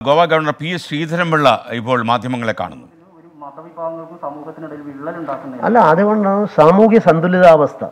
Goa governor P S Sreedharan Pillai ഇപ്പോൾ മാധ്യമങ്ങളെ കാണുന്നു ഒരു മതവിഭാഗങ്ങൾക്കും സമൂഹത്തിനിടയിൽ വിള്ളലുണ്ടാക്കുന്ന അല്ല അതുകൊണ്ടാണ് സാമൂഹ്യ സന്തുലിതാവസ്ഥ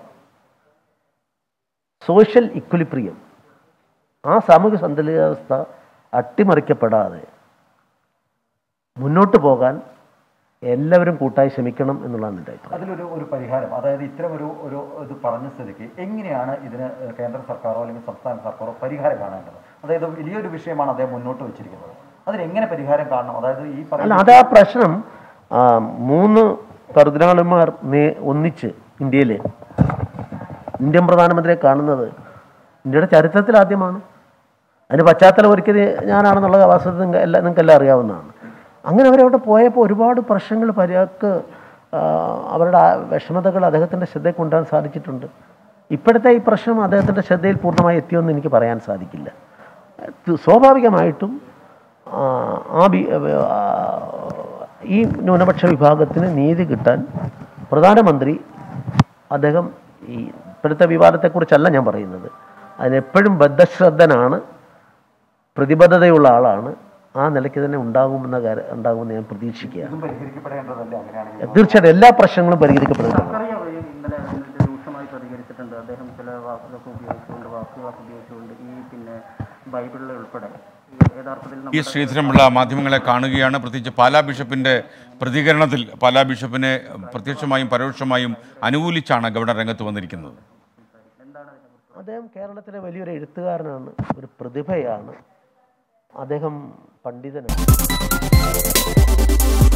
സോഷ്യൽ ഇക്വലിപ്രിയം ആ സാമൂഹ്യ സന്തുലിതാവസ്ഥ അട്ടിമറിക്കപ്പെടാതെ മുന്നോട്ട് പോകാൻ എല്ലാവരും കൂട്ടായി ശ്രമിക്കണം എന്നുള്ളതാണ് എൻ്റെ അഭിപ്രായം അതിലൊരു ഒരു പരിഹാരം അതായത് ഇത്തരം ഒരു ഒരു ഇത് പറഞ്ഞ സ്ഥിതിക്ക് എങ്ങനെയാണ് ഇതിന് കേന്ദ്ര സർക്കാരോ അല്ലെങ്കിൽ സംസ്ഥാന സർക്കാരോ പരിഹാരം കാണേണ്ടത് അതായത് വലിയൊരു വിഷയമാണ് അദ്ദേഹം മുന്നോട്ട് വെച്ചിരിക്കുന്നത് അതിന് എങ്ങനെ പരിഹാരം കാണണം അതായത് ഈ അല്ല പറയുന്ന അത് ആ പ്രശ്നം ആ, മൂന്ന് കർദിനാളുമാർ നേ ഒന്നിച്ച് ഇന്ത്യയിൽ ഇന്ത്യൻ പ്രധാനമന്ത്രിയെ കാണുന്നത് ഇന്ത്യയുടെ ചരിത്രത്തിൽ ആദ്യമാണ് അതിന് പശ്ചാത്തലം ഒരുക്കിയത് ഞാനാണെന്നുള്ള വാസ്തവത്തിൽ നിങ്ങൾക്ക് എല്ലാം നിങ്ങൾക്കെല്ലാം അറിയാവുന്നതാണ് അങ്ങനെ അവരവിടെ പോയപ്പോൾ ഒരുപാട് പ്രശ്നങ്ങൾ പര്യാക്ക് അവരുടെ ആ വിഷമതകൾ അദ്ദേഹത്തിൻ്റെ ശ്രദ്ധയിൽ കൊണ്ടുവരാൻ സാധിച്ചിട്ടുണ്ട് ഇപ്പോഴത്തെ ഈ പ്രശ്നം അദ്ദേഹത്തിൻ്റെ ശ്രദ്ധയിൽ പൂർണ്ണമായി എത്തിയെന്ന് എനിക്ക് പറയാൻ സാധിക്കില്ല ഇത് സ്വാഭാവികമായിട്ടും ആ, ആ ബി- ആ, ഈ ന്യൂനപക്ഷ വിഭാഗത്തിന് നീതി കിട്ടാൻ പ്രധാനമന്ത്രി അദ്ദേഹം ഈ ഇപ്പോഴത്തെ വിവാദത്തെക്കുറിച്ചല്ല ഞാൻ പറയുന്നത് അതിനെപ്പോഴും ബദ്ധശ്രദ്ധനാണ് പ്രതിബദ്ധതയുള്ള ആളാണ് ആ നിലയ്ക്ക് തന്നെ ഉണ്ടാകുമെന്ന കാര്യം ഉണ്ടാകുമെന്ന് ഞാൻ പ്രതീക്ഷിക്കുകയാണ് ഇതും പരിഹരിക്കപ്പെടേണ്ടതല്ലേ അങ്ങനെയാണെങ്കിൽ തീർച്ചയായിട്ടും എല്ലാ പ്രശ്നങ്ങളും പരിഹരിക്കപ്പെടുന്നതാണ് സർക്കാർ ഇന്നലെ അതിനെതിരെ രൂക്ഷമായി പ്രതികരിച്ചിട്ടുണ്ട് അദ്ദേഹം ചില വാക്കുകളൊക്കെ ഉപയോഗിച്ചുകൊണ്ട് വാക്കുകളൊക്കെ ഉപയോഗിച്ചുകൊണ്ട് ഈ പിന്നെ ബൈബിളിൽ ഉൾപ്പെടെ ഈ യഥാർത്ഥത്തിൽ പി നമ്മുടെ എസ് ശ്രീധരൻപിള്ള മാധ്യമങ്ങളെ കാണുകയാണ് പ്രത്യേകിച്ച് പാലാ ബിഷപ്പിന്റെ പ്രതികരണത്തിൽ പാലാ ബിഷപ്പിനെ പ്രത്യക്ഷമായും പരോക്ഷമായും അനുകൂലിച്ചാണ് ഗവർണർ രംഗത്ത് വന്നിരിക്കുന്നത് അദ്ദേഹം കേരളത്തിലെ വലിയൊരു എഴുത്തുകാരനാണ് ഒരു പ്രതിഭയാണ് അദ്ദേഹം പണ്ഡിതനാണ്